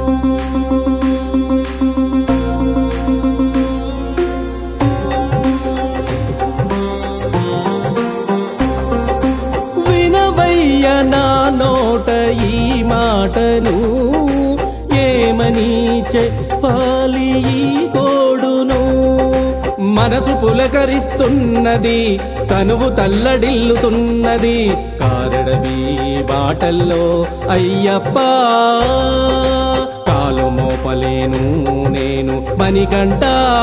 వినవయ్య నా నోట ఈ మాటను ఏమని చెప్పాలి ఈ తోడును మనసు పులకరిస్తున్నది తనువు తల్లడిల్లుతున్నది కారడవి బాటల్లో అయ్యప్ప కాలు మోపలేను నేను మణికంట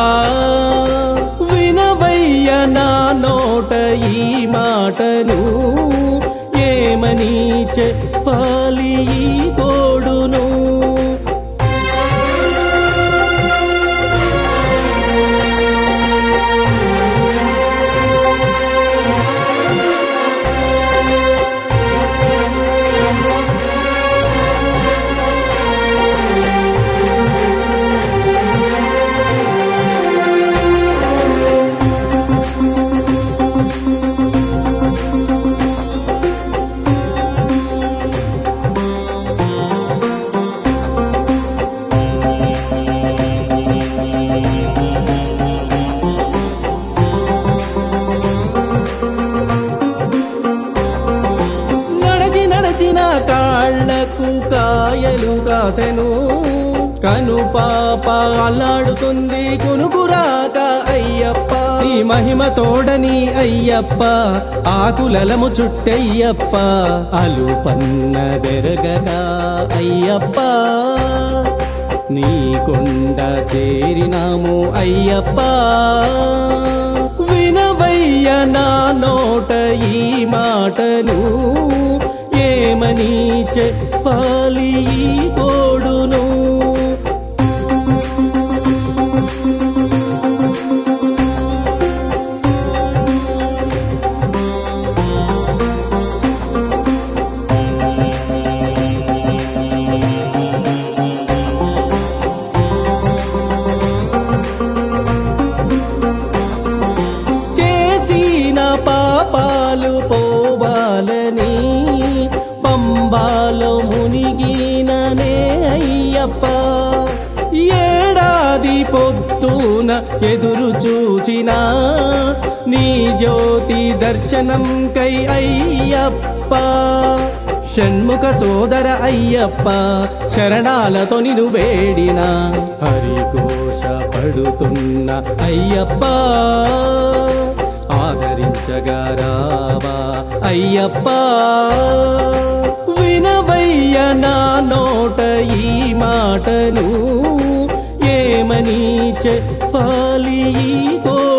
వినవయ్య నా నోట ఈ మాటను ఏమని చెప్పాలి ఈ తోడును నడచి నడచిన కాళ్లకు కాయలు కాసెను కను పాప అల్లాడుతుంది కునుకురాక అయ్యప్ప ఈ మహిమ తోడని అయ్యప్ప ఆకులలము చుట్టయ్యప్ప అలుపన్న బెరగగా అయ్యప్ప నీ కొండ చేరినాము అయ్యప్ప వినవయ్య నా నోట ఈ మాటను ఏమని చెప్పాలి ఈ తోడును చేసిన పాపాలు పోవాలని పంబాలో మునిగిననే అయ్యప్ప ఏడాది పొద్దున ఎదురు చూచినా నీ జ్యోతి దర్శనం కై అయ్యప్ప షణ్ముఖ సోదర అయ్యప్ప శరణాలతో నిను వేడిన హరిఘోష పడుతున్న అయ్యప్ప ఆదరించగా రావా అయ్యప్ప వినవయ్య నా నోట ఈ మాటను ఏమని చెప్పాలి ఈ తో